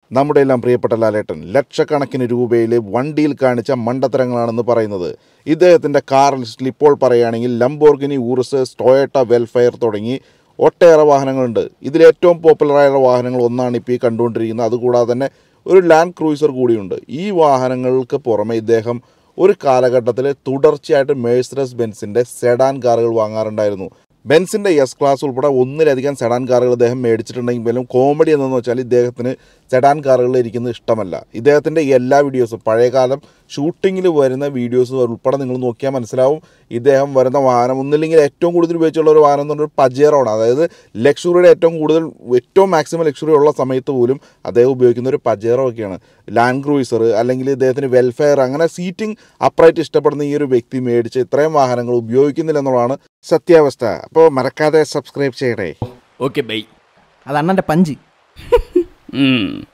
നമ്മുടെ എല്ലാം പ്രിയപ്പെട്ട ലാലേട്ടൻ ലക്ഷക്കണക്കിന് രൂപയിൽ വണ്ടിയിൽ കാണിച്ച മണ്ടത്തരങ്ങളാണെന്ന് പറയുന്നത് ഇദ്ദേഹത്തിൻ്റെ കാർ ലിസ്റ്റിൽ ഇപ്പോൾ പറയുകയാണെങ്കിൽ ലംബോർഗിനി ഊർസ് ടൊയോട്ട വെൽഫെയർ തുടങ്ങി ഒട്ടേറെ വാഹനങ്ങളുണ്ട് ഇതിലേറ്റവും പോപ്പുലറായ വാഹനങ്ങൾ ഒന്നാണ് ഇപ്പോൾ ഈ കണ്ടുകൊണ്ടിരിക്കുന്നത് അതുകൂടാതെ തന്നെ ഒരു ലാൻഡ് ക്രൂയിസർ കൂടിയുണ്ട് ഈ വാഹനങ്ങൾക്ക് പുറമെ ഇദ്ദേഹം ഒരു കാലഘട്ടത്തിൽ തുടർച്ചയായിട്ട് മേഴ്സറസ് ബെൻസിൻ്റെ സെഡാൻ കാറുകൾ വാങ്ങാറുണ്ടായിരുന്നു ബെൻസിൻ്റെ എസ് ക്ലാസ് ഉൾപ്പെടെ ഒന്നിലധികം സെഡാൻ കാറുകൾ ഇദ്ദേഹം മേടിച്ചിട്ടുണ്ടെങ്കിലും കോമഡി എന്തെന്ന് വെച്ചാൽ ഇദ്ദേഹത്തിന് സെഡാൻ കാറുകളിൽ ഇരിക്കുന്നത് ഇഷ്ടമല്ല ഇദ്ദേഹത്തിൻ്റെ എല്ലാ വീഡിയോസും പഴയകാലം ഷൂട്ടിങ്ങിൽ വരുന്ന വീഡിയോസ് ഉൾപ്പെടെ നിങ്ങൾ നോക്കിയാൽ മനസ്സിലാവും ഇദ്ദേഹം വരുന്ന വാഹനം ഒന്നില്ലെങ്കിൽ ഏറ്റവും കൂടുതൽ ഉപയോഗിച്ചുള്ള ഒരു വാഹനം എന്ന് പറഞ്ഞാൽ പജേറോ ആണ് അതായത് ലക്ഷറിയുടെ ഏറ്റവും കൂടുതൽ ഏറ്റവും മാക്സിമം ലക്ഷറി ഉള്ള സമയത്ത് പോലും അദ്ദേഹം ഉപയോഗിക്കുന്ന ഒരു പജേറോ ഒക്കെയാണ് ലാൻഡ് ക്രൂയിസർ അല്ലെങ്കിൽ ഇദ്ദേഹത്തിന് വെൽഫെയർ അങ്ങനെ സീറ്റിംഗ് അപ്രൈറ്റ് ഇഷ്ടപ്പെടുന്ന ഈ ഒരു വ്യക്തി മേടിച്ച് ഇത്രയും വാഹനങ്ങൾ ഉപയോഗിക്കുന്നില്ല എന്നുള്ളതാണ് സത്യാവസ്ഥ അപ്പോൾ മറക്കാതെ സബ്സ്ക്രൈബ് ചെയ്യണേ ഓക്കെ ബൈ അത് അണ്ണൻ്റെ പഞ്ച് ഉം